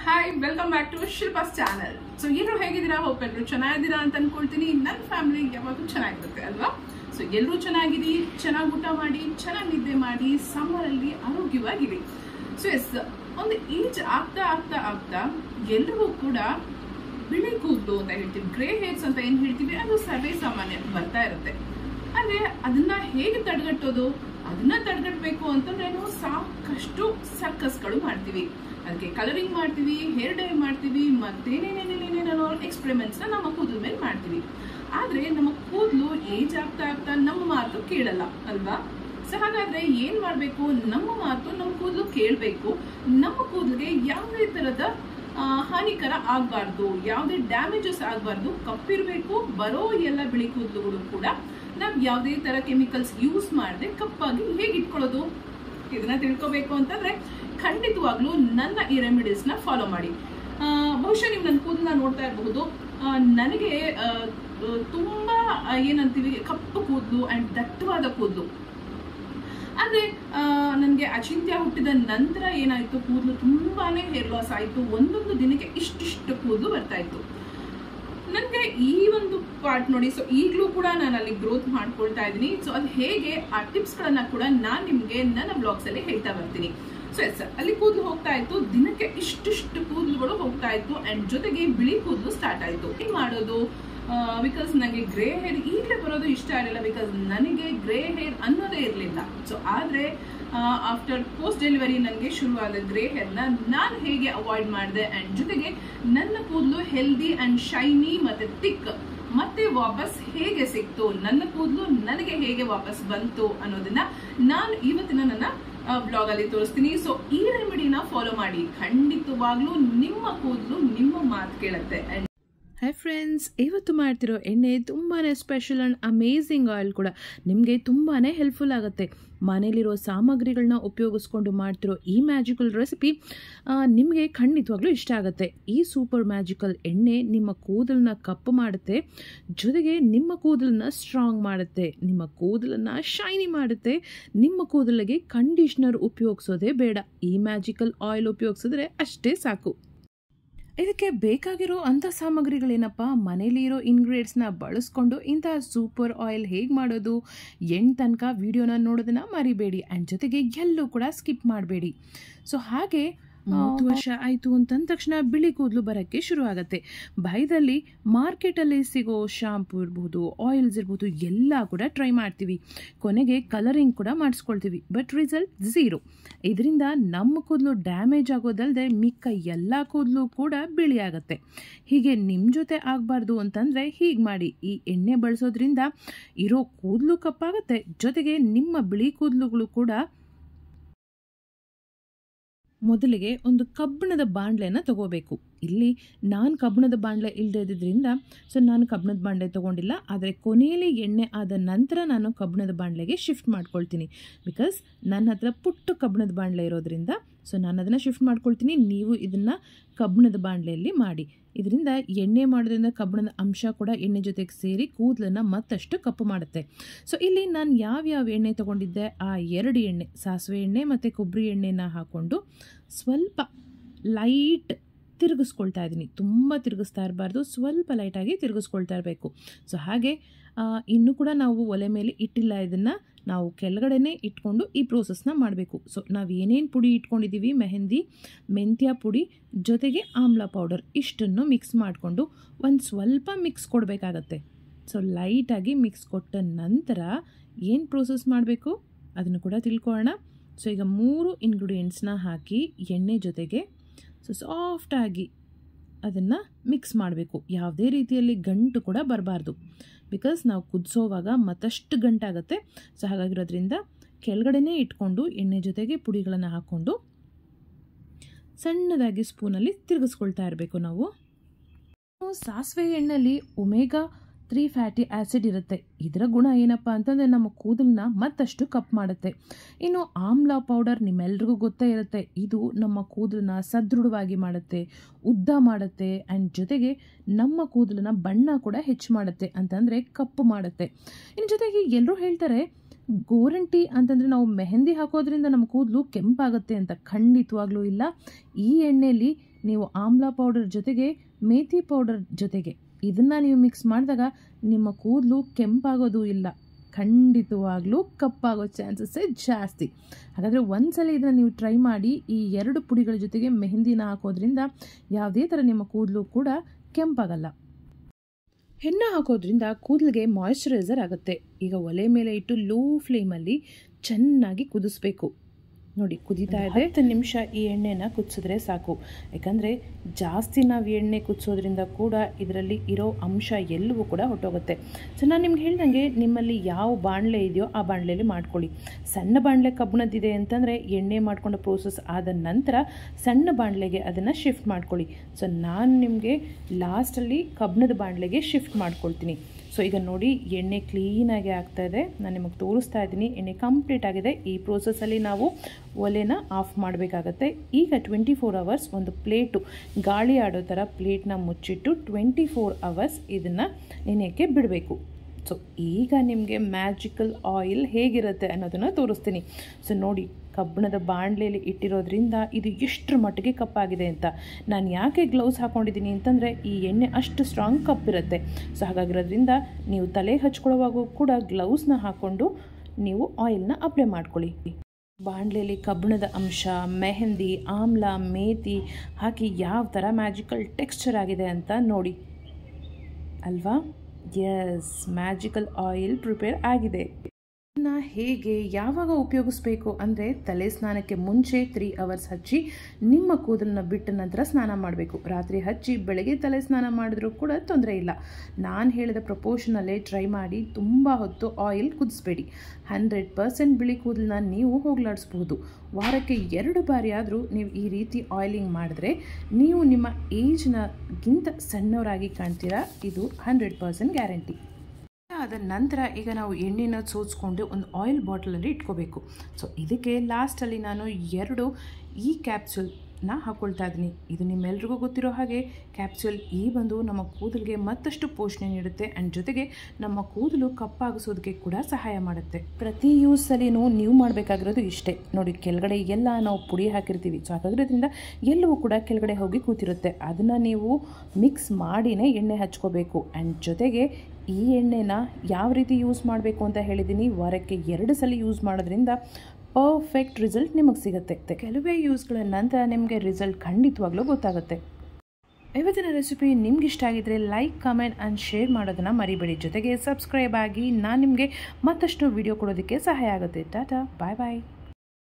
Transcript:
hi welcome back to Shilpa's channel so ಎಲ್ಲರೂ ಹೇಗಿದ್ದೀರಾ hope ಎಲ್ಲರೂ ಚೆನ್ನಾಗಿದ್ದೀರಾ ಅಂತ ಅನ್ಕೊಳ್ತೀನಿ ನನ್ನ ಫ್ಯಾಮಿಲಿ ಯಾವಾಗಲೂ ಚೆನ್ನಾಗಿರುತ್ತೆ ಅಲ್ವಾ ಸೊ ಎಲ್ಲರೂ ಚೆನ್ನಾಗಿರಿ ಚೆನ್ನಾಗಿ ಊಟ ಮಾಡಿ ಚೆನ್ನಾಗಿ ನಿದ್ದೆ ಮಾಡಿ ಸಮ್ಮರಲ್ಲಿ ಆರೋಗ್ಯವಾಗಿರಿ ಸೊ ಎಸ್ ಒಂದು ಏಜ್ ಆಗ್ತಾ ಆಗ್ತಾ ಆಗ್ತಾ ಎಲ್ರಿಗೂ ಕೂಡ ಬಿಳಿ ಕೂದಲು ಅಂತ ಹೇಳ್ತೀವಿ ಗ್ರೇ ಹೇರ್ಸ್ ಅಂತ ಏನ್ ಹೇಳ್ತೀವಿ ಅದು ಸರ್ವೇ ಸಾಮಾನ್ಯ ಬರ್ತಾ ಇರುತ್ತೆ ಆದ್ರೆ ಅದನ್ನ ಹೇಗೆ ತಡೆಗಟ್ಟೋದು ಅದನ್ನ ತಡೆಗಟ್ಟಬೇಕು ಅಂತಂದ್ರೆ ನಾವು ಸಾಕಷ್ಟು ಸರ್ಕಸ್ಗಳು ಮಾಡ್ತೀವಿ ಅದಕ್ಕೆ ಕಲರಿಂಗ್ ಮಾಡ್ತೀವಿ ಹೇರ್ ಡೈ ಮಾಡ್ತೀವಿ ಮತ್ತೇನೇನೇನೇನೇನೇನೋ ಎಕ್ಸ್ಪೆರಿಮೆಂಟ್ಸ್ ನಮ್ಮ ಕೂದಲ ಮೇಲೆ ಮಾಡ್ತೀವಿ ಆದ್ರೆ ನಮ್ಮ ಕೂದಲು ಏಜ್ ಆಗ್ತಾ ಆಗ್ತಾ ನಮ್ಮ ಮಾತು ಕೇಳಲ್ಲ ಅಲ್ವಾ ಸೊ ಹಾಗಾದ್ರೆ ಏನ್ ಮಾಡ್ಬೇಕು ನಮ್ಮ ಮಾತು ನಮ್ಮ ಕೂದಲು ಕೇಳಬೇಕು ನಮ್ಮ ಕೂದಲಿಗೆ ಯಾವುದೇ ತರದ ಆ, ಹಾನಿಕರ ಆಗಬಾರ್ದು ಯಾವುದೇ ಡ್ಯಾಮೇಜಸ್ ಆಗಬಾರ್ದು ಕಪ್ಪಿರ್ಬೇಕು ಬರೋ ಎಲ್ಲ ಬಿಳಿ ಕೂದಲುಗಳು ಕೂಡ ನಾವ್ ಯಾವುದೇ ತರ ಕೆಮಿಕಲ್ಸ್ ಯೂಸ್ ಮಾಡದೆ ಕಪ್ಪಾಗಿ ಹೇಗೆ ಇಟ್ಕೊಳ್ಳೋದು ಇದನ್ನ ತಿಳ್ಕೊಬೇಕು ಅಂತಂದ್ರೆ ಖಂಡಿತವಾಗ್ಲೂ ನನ್ನ ಈ ರೆಮಿಡೀಸ್ ನ ಫಾಲೋ ಮಾಡಿ ಆ, ಬಹುಶಃ ನೀವು ನನ್ನ ಕೂದಲನ್ನ ನೋಡ್ತಾ ಇರಬಹುದು ಆ, ನನಗೆ ಆ, ಆ, ತುಂಬಾ ಆ, ಏನಂತೀವಿ ಕಪ್ಪು ಕೂದಲು ಅಂಡ್ ದಟ್ಟವಾದ ಕೂದಲು ಆದ್ರೆ ನನಗೆ ಅಚಿಂತ್ಯ ಹುಟ್ಟಿದ ನಂತರ ಏನಾಯ್ತು ಕೂದಲು ತುಂಬಾನೇ ಹೇರ್ ಲಾಸ್ ಆಯ್ತು ಒಂದೊಂದು ದಿನಕ್ಕೆ ಇಷ್ಟಿಷ್ಟು ಕೂದಲು ಬರ್ತಾ ಇತ್ತು ನನಗೆ ಈ ಒಂದು ಪಾರ್ಟ್ ನೋಡಿ ಸೊ ಈಗಲೂ ಕೂಡ ನಾನು ಅಲ್ಲಿ ಗ್ರೋತ್ ಮಾಡ್ಕೊಳ್ತಾ ಇದ್ದೀನಿ ಸೊ ಅದು ಹೇಗೆ ಆ ಟಿಪ್ಸ್ ಗಳನ್ನ ಕೂಡ ನಾನು ನಿಮ್ಗೆ ನನ್ನ ಬ್ಲಾಗ್ಸ್ ಅಲ್ಲಿ ಹೇಳ್ತಾ ಬರ್ತೀನಿ ಸೊ ಎಸ್ ಅಲ್ಲಿ ಕೂದಲು ಹೋಗ್ತಾ ಇತ್ತು ದಿನಕ್ಕೆ ಇಷ್ಟಿಷ್ಟು ಕೂದಲುಗಳು ಹೋಗ್ತಾ ಇತ್ತು ಅಂಡ್ ಜೊತೆಗೆ ಬಿಳಿ ಕೂದಲು ಸ್ಟಾರ್ಟ್ ಆಯ್ತು ಏನ್ ಮಾಡೋದು ಬಿಕಾಸ್ ನನಗೆ ಗ್ರೇ ಹೇರ್ ಈಗಲೇ ಬರೋದು ಇಷ್ಟ ಆಗಲಿಲ್ಲ ಬಿಕಾಸ್ ನನಗೆ ಗ್ರೇ ಹೇರ್ ಅನ್ನೋದೇ ಇರಲಿಲ್ಲ ಸೊ ಆದ್ರೆ ಆಫ್ಟರ್ ಪೋಸ್ಟ್ ಡೆಲಿವರಿ ನನಗೆ ಶುರುವಾದ ಗ್ರೇ ಹೇರ್ನ ನಾನು ಹೇಗೆ ಅವಾಯ್ಡ್ ಮಾಡಿದೆ ಅಂಡ್ ಜೊತೆಗೆ ನನ್ನ ಕೂದಲು ಹೆಲ್ದಿ ಅಂಡ್ ಶೈನಿ ಮತ್ತೆ ತಿಕ್ ಮತ್ತೆ ವಾಪಸ್ ಹೇಗೆ ಸಿಕ್ತು ನನ್ನ ಕೂದಲು ನನಗೆ ಹೇಗೆ ವಾಪಸ್ ಬಂತು ಅನ್ನೋದನ್ನ ನಾನು ಇವತ್ತಿನ ನನ್ನ ಬ್ಲಾಗ್ ಅಲ್ಲಿ ತೋರಿಸ್ತೀನಿ ಸೊ ಈ ರೆಮಿಡಿನ ಫಾಲೋ ಮಾಡಿ ಖಂಡಿತವಾಗ್ಲೂ ನಿಮ್ಮ ಕೂದಲು ನಿಮ್ಮ ಮಾತು ಕೇಳುತ್ತೆ And ಹಾಯ್ ಫ್ರೆಂಡ್ಸ್ ಇವತ್ತು ಮಾಡ್ತಿರೋ ಎಣ್ಣೆ ತುಂಬಾ ಸ್ಪೆಷಲ್ ಆ್ಯಂಡ್ ಅಮೇಝಿಂಗ್ ಆಯಿಲ್ ಕೂಡ ನಿಮಗೆ ತುಂಬಾ ಹೆಲ್ಪ್ಫುಲ್ ಆಗುತ್ತೆ ಮನೇಲಿರೋ ಸಾಮಗ್ರಿಗಳನ್ನ ಉಪಯೋಗಿಸ್ಕೊಂಡು ಮಾಡ್ತಿರೋ ಈ ಮ್ಯಾಜಿಕಲ್ ರೆಸಿಪಿ ನಿಮಗೆ ಖಂಡಿತವಾಗ್ಲೂ ಇಷ್ಟ ಆಗುತ್ತೆ ಈ ಸೂಪರ್ ಮ್ಯಾಜಿಕಲ್ ಎಣ್ಣೆ ನಿಮ್ಮ ಕೂದಲನ್ನ ಕಪ್ಪು ಮಾಡುತ್ತೆ ಜೊತೆಗೆ ನಿಮ್ಮ ಕೂದಲನ್ನ ಸ್ಟ್ರಾಂಗ್ ಮಾಡುತ್ತೆ ನಿಮ್ಮ ಕೂದಲನ್ನ ಶೈನಿ ಮಾಡುತ್ತೆ ನಿಮ್ಮ ಕೂದಲಿಗೆ ಕಂಡೀಷ್ನರ್ ಉಪಯೋಗಿಸೋದೇ ಬೇಡ ಈ ಮ್ಯಾಜಿಕಲ್ ಆಯಿಲ್ ಉಪಯೋಗಿಸಿದ್ರೆ ಅಷ್ಟೇ ಸಾಕು ಇದಕ್ಕೆ ಬೇಕಾಗಿರೋ ಅಂಥ ಸಾಮಗ್ರಿಗಳೇನಪ್ಪ ಮನೇಲಿ ಇರೋ ಇಂಗ್ರೀಡಿಯೆಂಟ್ಸ್ನ ಬಳಸ್ಕೊಂಡು ಇಂತಹ ಸೂಪರ್ ಆಯಿಲ್ ಹೇಗೆ ಮಾಡೋದು ಎಂಟು ತನಕ ವಿಡಿಯೋನ ನೋಡೋದನ್ನ ಮರಿಬೇಡಿ ಆ್ಯಂಡ್ ಜೊತೆಗೆ ಎಲ್ಲೂ ಕೂಡ ಸ್ಕಿಪ್ ಮಾಡಬೇಡಿ ಸೊ ಹಾಗೆ ಮೂವತ್ತು ವರ್ಷ ಆಯಿತು ಅಂತಂದ ತಕ್ಷಣ ಬಿಳಿ ಕೂದಲು ಬರೋಕ್ಕೆ ಶುರು ಆಗುತ್ತೆ ಭಯದಲ್ಲಿ ಮಾರ್ಕೆಟಲ್ಲಿ ಸಿಗೋ ಶಾಂಪೂ ಇರ್ಬೋದು ಆಯಿಲ್ಸ್ ಇರ್ಬೋದು ಎಲ್ಲ ಕೂಡ ಟ್ರೈ ಮಾಡ್ತೀವಿ ಕೊನೆಗೆ ಕಲರಿಂಗ್ ಕೂಡ ಮಾಡಿಸ್ಕೊಳ್ತೀವಿ ಬಟ್ ರಿಸಲ್ಟ್ ಝೀರೋ ಇದರಿಂದ ನಮ್ಮ ಕೂದಲು ಡ್ಯಾಮೇಜ್ ಆಗೋದಲ್ಲದೆ ಮಿಕ್ಕ ಎಲ್ಲ ಕೂದಲು ಕೂಡ ಬಿಳಿ ಆಗುತ್ತೆ ಹೀಗೆ ನಿಮ್ಮ ಜೊತೆ ಆಗಬಾರ್ದು ಅಂತಂದರೆ ಹೀಗೆ ಮಾಡಿ ಈ ಎಣ್ಣೆ ಬಳಸೋದ್ರಿಂದ ಇರೋ ಕೂದಲು ಕಪ್ಪಾಗುತ್ತೆ ಜೊತೆಗೆ ನಿಮ್ಮ ಬಿಳಿ ಕೂದಲುಗಳು ಕೂಡ ಮೊದಲಿಗೆ ಒಂದು ಕಬ್ಬಿಣದ ಬಾಣಲೆನ ತಗೋಬೇಕು ಇಲ್ಲಿ ನಾನು ಕಬ್ಬಿಣದ ಬಾಣಲೆ ಇಲ್ಲದೆ ಇದ್ದಿದ್ದರಿಂದ ಸೊ ನಾನು ಕಬ್ಬಿಣದ ಬಾಣಲೆ ತೊಗೊಂಡಿಲ್ಲ ಆದರೆ ಕೊನೆಯಲ್ಲಿ ಎಣ್ಣೆ ಆದ ನಂತರ ನಾನು ಕಬ್ಬಿಣದ ಬಾಣಲೆಗೆ ಶಿಫ್ಟ್ ಮಾಡ್ಕೊಳ್ತೀನಿ ಬಿಕಾಸ್ ನನ್ನ ಹತ್ರ ಪುಟ್ಟ ಕಬ್ಬಿಣದ ಬಾಣಲೆ ಇರೋದ್ರಿಂದ ಸೊ ನಾನು ಅದನ್ನು ಶಿಫ್ಟ್ ಮಾಡ್ಕೊಳ್ತೀನಿ ನೀವು ಇದನ್ನು ಕಬ್ಬಿಣದ ಬಾಣಲೆಯಲ್ಲಿ ಮಾಡಿ ಇದರಿಂದ ಎಣ್ಣೆ ಮಾಡೋದ್ರಿಂದ ಕಬ್ಬಿಣದ ಅಂಶ ಕೂಡ ಎಣ್ಣೆ ಜೊತೆಗೆ ಸೇರಿ ಕೂದಲನ್ನು ಮತ್ತಷ್ಟು ಕಪ್ಪು ಮಾಡುತ್ತೆ ಸೊ ಇಲ್ಲಿ ನಾನು ಯಾವ್ಯಾವ ಎಣ್ಣೆ ತೊಗೊಂಡಿದ್ದೆ ಆ ಎರಡು ಎಣ್ಣೆ ಸಾಸಿವೆ ಎಣ್ಣೆ ಮತ್ತು ಕೊಬ್ಬರಿ ಎಣ್ಣೆನ ಹಾಕ್ಕೊಂಡು ಸ್ವಲ್ಪ ಲೈಟ್ ತಿರುಗಿಸ್ಕೊಳ್ತಾ ಇದ್ದೀನಿ ತುಂಬ ತಿರುಗಿಸ್ತಾ ಇರಬಾರ್ದು ಸ್ವಲ್ಪ ಲೈಟಾಗಿ ತಿರುಗಿಸ್ಕೊಳ್ತಾ ಇರಬೇಕು ಸೊ ಹಾಗೆ ಆ, ಇನ್ನೂ ಕೂಡ ನಾವು ಒಲೆ ಮೇಲೆ ಇಟ್ಟಿಲ್ಲ ಇದನ್ನು ನಾವು ಕೆಳಗಡೆನೇ ಇಟ್ಕೊಂಡು ಈ ಪ್ರೋಸೆಸ್ನ ಮಾಡಬೇಕು ಸೊ ನಾವು ಏನೇನು ಪುಡಿ ಇಟ್ಕೊಂಡಿದ್ದೀವಿ ಮೆಹಂದಿ ಮೆಂತ್ಯ ಪುಡಿ ಜೊತೆಗೆ ಆಮ್ಲ ಪೌಡರ್ ಇಷ್ಟನ್ನು ಮಿಕ್ಸ್ ಮಾಡಿಕೊಂಡು ಒಂದು ಸ್ವಲ್ಪ ಮಿಕ್ಸ್ ಕೊಡಬೇಕಾಗತ್ತೆ ಸೊ ಲೈಟಾಗಿ ಮಿಕ್ಸ್ ಕೊಟ್ಟ ನಂತರ ಏನು ಪ್ರೋಸೆಸ್ ಮಾಡಬೇಕು ಅದನ್ನು ಕೂಡ ತಿಳ್ಕೊಳ್ಳೋಣ ಸೊ ಈಗ ಮೂರು ಇಂಗ್ರೀಡಿಯೆಂಟ್ಸ್ನ ಹಾಕಿ ಎಣ್ಣೆ ಜೊತೆಗೆ ಸೊ ಸಾಫ್ಟಾಗಿ ಅದನ್ನು ಮಿಕ್ಸ್ ಮಾಡಬೇಕು ಯಾವುದೇ ರೀತಿಯಲ್ಲಿ ಗಂಟು ಕೂಡ ಬರಬಾರ್ದು ಬಿಕಾಸ್ ನಾವು ಕುದಿಸೋವಾಗ ಮತ್ತಷ್ಟು ಗಂಟಾಗುತ್ತೆ ಸೊ ಹಾಗಾಗಿರೋದ್ರಿಂದ ಕೆಳಗಡೆನೇ ಇಟ್ಕೊಂಡು ಎಣ್ಣೆ ಜೊತೆಗೆ ಪುಡಿಗಳನ್ನು ಹಾಕ್ಕೊಂಡು ಸಣ್ಣದಾಗಿ ಸ್ಪೂನಲ್ಲಿ ತಿರುಗಿಸ್ಕೊಳ್ತಾ ಇರಬೇಕು ನಾವು ಸಾಸಿವೆ ಎಣ್ಣೆಯಲ್ಲಿ ಒಮೆಗಾ ತ್ರೀ ಫ್ಯಾಟಿ ಆ್ಯಸಿಡ್ ಇರುತ್ತೆ ಇದರ ಗುಣ ಏನಪ್ಪ ಅಂತಂದರೆ ನಮ್ಮ ಕೂದಲನ್ನ ಮತ್ತಷ್ಟು ಕಪ್ ಮಾಡುತ್ತೆ ಇನ್ನು ಆಮ್ಲ ಪೌಡರ್ ನಿಮ್ಮೆಲ್ರಿಗೂ ಗೊತ್ತೇ ಇರುತ್ತೆ ಇದು ನಮ್ಮ ಕೂದಲನ್ನ ಸದೃಢವಾಗಿ ಮಾಡುತ್ತೆ ಉದ್ದ ಮಾಡುತ್ತೆ ಆ್ಯಂಡ್ ಜೊತೆಗೆ ನಮ್ಮ ಕೂದಲನ್ನ ಬಣ್ಣ ಕೂಡ ಹೆಚ್ಚು ಮಾಡುತ್ತೆ ಅಂತಂದರೆ ಕಪ್ಪು ಮಾಡುತ್ತೆ ಇನ್ನು ಜೊತೆಗೆ ಎಲ್ಲರೂ ಹೇಳ್ತಾರೆ ಗೋರಂಟಿ ಅಂತಂದರೆ ನಾವು ಮೆಹಂದಿ ಹಾಕೋದ್ರಿಂದ ನಮ್ಮ ಕೂದಲು ಕೆಂಪಾಗುತ್ತೆ ಅಂತ ಖಂಡಿತವಾಗ್ಲೂ ಇಲ್ಲ ಈ ಎಣ್ಣೆಯಲ್ಲಿ ನೀವು ಆಮ್ಲ ಪೌಡರ್ ಜೊತೆಗೆ ಮೇಥಿ ಪೌಡರ್ ಜೊತೆಗೆ ಇದನ್ನು ನೀವು ಮಿಕ್ಸ್ ಮಾಡಿದಾಗ ನಿಮ್ಮ ಕೂದಲು ಕೆಂಪಾಗೋದು ಇಲ್ಲ ಖಂಡಿತವಾಗ್ಲೂ ಕಪ್ಪಾಗೋ ಚಾನ್ಸಸ್ಸೇ ಜಾಸ್ತಿ ಹಾಗಾದರೆ ಒಂದ್ಸಲ ಇದನ್ನು ನೀವು ಟ್ರೈ ಮಾಡಿ ಈ ಎರಡು ಪುಡಿಗಳ ಜೊತೆಗೆ ಮೆಹಂದಿನ ಹಾಕೋದ್ರಿಂದ ಯಾವುದೇ ಥರ ನಿಮ್ಮ ಕೂದಲು ಕೂಡ ಕೆಂಪಾಗಲ್ಲ ಹೆಣ್ಣು ಹಾಕೋದ್ರಿಂದ ಕೂದಲಿಗೆ ಮಾಯಶ್ಚರೈಸರ್ ಆಗುತ್ತೆ ಈಗ ಒಲೆ ಮೇಲೆ ಇಟ್ಟು ಲೋ ಫ್ಲೇಮಲ್ಲಿ ಚೆನ್ನಾಗಿ ಕುದಿಸ್ಬೇಕು ನೋಡಿ ಕುದೀತಾ ಇದೆ ಹತ್ತು ನಿಮಿಷ ಈ ಎಣ್ಣೆನ ಕುದಿಸಿದ್ರೆ ಸಾಕು ಯಾಕಂದರೆ ಜಾಸ್ತಿ ನಾವು ಎಣ್ಣೆ ಕುದಿಸೋದ್ರಿಂದ ಕೂಡ ಇದರಲ್ಲಿ ಇರೋ ಅಂಶ ಎಲ್ಲವೂ ಕೂಡ ಹೊಟ್ಟೋಗುತ್ತೆ ಸೊ ನಾನು ನಿಮ್ಗೆ ಹೇಳ್ದಂಗೆ ನಿಮ್ಮಲ್ಲಿ ಯಾವ ಬಾಣಲೆ ಇದೆಯೋ ಆ ಬಾಣಲೆಯಲ್ಲಿ ಮಾಡ್ಕೊಳ್ಳಿ ಸಣ್ಣ ಬಾಣಲೆ ಕಬ್ಬಣದಿದೆ ಅಂತಂದರೆ ಎಣ್ಣೆ ಮಾಡ್ಕೊಂಡ ಪ್ರೋಸೆಸ್ ಆದ ನಂತರ ಸಣ್ಣ ಬಾಣಲೆಗೆ ಅದನ್ನು ಶಿಫ್ಟ್ ಮಾಡ್ಕೊಳ್ಳಿ ಸೊ ನಾನು ನಿಮಗೆ ಲಾಸ್ಟಲ್ಲಿ ಕಬ್ಬಣದ ಬಾಣಲೆಗೆ ಶಿಫ್ಟ್ ಮಾಡ್ಕೊಳ್ತೀನಿ ಸೊ ಈಗ ನೋಡಿ ಎಣ್ಣೆ ಕ್ಲೀನಾಗಿ ಆಗ್ತಾ ಇದೆ ನಾನು ನಿಮಗೆ ತೋರಿಸ್ತಾ ಇದ್ದೀನಿ ಎಣ್ಣೆ ಕಂಪ್ಲೀಟ್ ಆಗಿದೆ ಈ ಪ್ರೋಸೆಸ್ಸಲ್ಲಿ ನಾವು ಒಲೆನ ಆಫ್ ಮಾಡಬೇಕಾಗತ್ತೆ ಈಗ ಟ್ವೆಂಟಿ ಫೋರ್ ಅವರ್ಸ್ ಒಂದು ಪ್ಲೇಟು ಗಾಳಿ ಆಡೋ ಥರ ಪ್ಲೇಟ್ನ ಮುಚ್ಚಿಟ್ಟು ಟ್ವೆಂಟಿ ಫೋರ್ ಅವರ್ಸ್ ಇದನ್ನು ನೆನೆಯೋಕ್ಕೆ ಬಿಡಬೇಕು ಸೊ ಈಗ ನಿಮಗೆ ಮ್ಯಾಜಿಕಲ್ ಆಯಿಲ್ ಹೇಗಿರುತ್ತೆ ಅನ್ನೋದನ್ನು ತೋರಿಸ್ತೀನಿ ಸೊ ನೋಡಿ ಕಬ್ಬಿಣದ ಬಾಣಲೆಯಲ್ಲಿ ಇಟ್ಟಿರೋದ್ರಿಂದ ಇದು ಎಷ್ಟರ ಮಟ್ಟಿಗೆ ಕಪ್ಪಾಗಿದೆ ಅಂತ ನಾನು ಯಾಕೆ ಗ್ಲೌಸ್ ಹಾಕ್ಕೊಂಡಿದ್ದೀನಿ ಅಂತಂದರೆ ಈ ಎಣ್ಣೆ ಅಷ್ಟು ಸ್ಟ್ರಾಂಗ್ ಕಪ್ಪಿರುತ್ತೆ ಸೊ ಹಾಗಾಗಿರೋದ್ರಿಂದ ನೀವು ತಲೆ ಹಚ್ಕೊಳ್ಳೋವಾಗೂ ಕೂಡ ಗ್ಲೌಸ್ನ ಹಾಕ್ಕೊಂಡು ನೀವು ಆಯಿಲ್ನ ಅಪ್ಲೈ ಮಾಡ್ಕೊಳ್ಳಿ ಬಾಣಲೆಯಲ್ಲಿ ಕಬ್ಬಿಣದ ಅಂಶ ಮೆಹಂದಿ ಆಮ್ಲ ಮೇಥಿ ಹಾಕಿ ಯಾವ ಥರ ಮ್ಯಾಜಿಕಲ್ ಟೆಕ್ಸ್ಚರ್ ಆಗಿದೆ ಅಂತ ನೋಡಿ ಅಲ್ವಾ ಎಸ್ ಮ್ಯಾಜಿಕಲ್ ಆಯಿಲ್ ಪ್ರಿಪೇರ್ ಆಗಿದೆ ಇದನ್ನ ಹೇಗೆ ಯಾವಾಗ ಉಪಯೋಗಿಸ್ಬೇಕು ಅಂದರೆ ತಲೆ ಸ್ನಾನಕ್ಕೆ ಮುಂಚೆ ತ್ರೀ ಅವರ್ಸ್ ಹಚ್ಚಿ ನಿಮ್ಮ ಕೂದಲನ್ನ ಬಿಟ್ಟ ನಂತರ ಸ್ನಾನ ಮಾಡಬೇಕು ರಾತ್ರಿ ಹಚ್ಚಿ ಬೆಳಗ್ಗೆ ತಲೆ ಸ್ನಾನ ಮಾಡಿದ್ರೂ ಕೂಡ ತೊಂದರೆ ಇಲ್ಲ ನಾನು ಹೇಳಿದ ಪ್ರಪೋರ್ಷನಲ್ಲೇ ಟ್ರೈ ಮಾಡಿ ತುಂಬ ಹೊತ್ತು ಆಯಿಲ್ ಕುದಿಸ್ಬೇಡಿ ಹಂಡ್ರೆಡ್ ಪರ್ಸೆಂಟ್ ಬಿಳಿ ಕೂದಲನ್ನ ನೀವು ಹೋಗ್ಲಾಡಿಸ್ಬೋದು ವಾರಕ್ಕೆ ಎರಡು ಬಾರಿ ಆದರೂ ನೀವು ಈ ರೀತಿ ಆಯಿಲಿಂಗ್ ಮಾಡಿದ್ರೆ ನೀವು ನಿಮ್ಮ ಏಜ್ನಗಿಂತ ಸಣ್ಣವರಾಗಿ ಕಾಣ್ತೀರಾ ಇದು ಹಂಡ್ರೆಡ್ ಪರ್ಸೆಂಟ್ ಗ್ಯಾರಂಟಿ ಅದ ನಂತರ ಈಗ ನಾವು ಎಣ್ಣೆನ ಸೋಸ್ಕೊಂಡು ಒಂದು ಆಯಿಲ್ ಬಾಟಲಲ್ಲಿ ಇಟ್ಕೋಬೇಕು ಸೊ ಇದಕ್ಕೆ ಲಾಸ್ಟಲ್ಲಿ ನಾನು ಎರಡು ಈ ಕ್ಯಾಪ್ಸೂಲ್ನ ಹಾಕ್ಕೊಳ್ತಾ ಇದ್ದೀನಿ ಇದು ನಿಮ್ಮೆಲ್ರಿಗೂ ಗೊತ್ತಿರೋ ಹಾಗೆ ಕ್ಯಾಪ್ಸೂಲ್ ಈ ಬಂದು ನಮ್ಮ ಕೂದಲಿಗೆ ಮತ್ತಷ್ಟು ಪೋಷಣೆ ನೀಡುತ್ತೆ ಆ್ಯಂಡ್ ಜೊತೆಗೆ ನಮ್ಮ ಕೂದಲು ಕಪ್ಪಾಗಿಸೋದಕ್ಕೆ ಕೂಡ ಸಹಾಯ ಮಾಡುತ್ತೆ ಪ್ರತಿ ಯೂಸಲ್ಲಿನೂ ನೀವು ಮಾಡಬೇಕಾಗಿರೋದು ಇಷ್ಟೇ ನೋಡಿ ಕೆಳಗಡೆ ಎಲ್ಲ ನಾವು ಪುಡಿ ಹಾಕಿರ್ತೀವಿ ಸೊ ಹಾಗಾಗಿರೋದ್ರಿಂದ ಎಲ್ಲವೂ ಕೂಡ ಕೆಳಗಡೆ ಹೋಗಿ ಕೂತಿರುತ್ತೆ ಅದನ್ನು ನೀವು ಮಿಕ್ಸ್ ಮಾಡಿನೇ ಎಣ್ಣೆ ಹಚ್ಕೋಬೇಕು ಆ್ಯಂಡ್ ಜೊತೆಗೆ ಈ ಎಣ್ಣೆನ ಯಾವ ರೀತಿ ಯೂಸ್ ಮಾಡಬೇಕು ಅಂತ ಹೇಳಿದ್ದೀನಿ ವಾರಕ್ಕೆ ಎರಡು ಸಲ ಯೂಸ್ ಮಾಡೋದ್ರಿಂದ ಪರ್ಫೆಕ್ಟ್ ರಿಸಲ್ಟ್ ನಿಮಗೆ ಸಿಗುತ್ತೆ ಕೆಲವೇ ಯೂಸ್ಗಳ ನಂತರ ನಿಮಗೆ ರಿಸಲ್ಟ್ ಖಂಡಿತವಾಗ್ಲೂ ಗೊತ್ತಾಗುತ್ತೆ ಇವತ್ತಿನ ರೆಸಿಪಿ ನಿಮ್ಗೆ ಇಷ್ಟ ಆಗಿದ್ರೆ ಲೈಕ್ ಕಮೆಂಟ್ ಆ್ಯಂಡ್ ಶೇರ್ ಮಾಡೋದನ್ನು ಮರಿಬೇಡಿ ಜೊತೆಗೆ ಸಬ್ಸ್ಕ್ರೈಬ್ ಆಗಿ ನಾನು ನಿಮಗೆ ಮತ್ತಷ್ಟು ವಿಡಿಯೋ ಕೊಡೋದಕ್ಕೆ ಸಹಾಯ ಆಗುತ್ತೆ ಟಾಟಾ ಬಾಯ್ ಬಾಯ್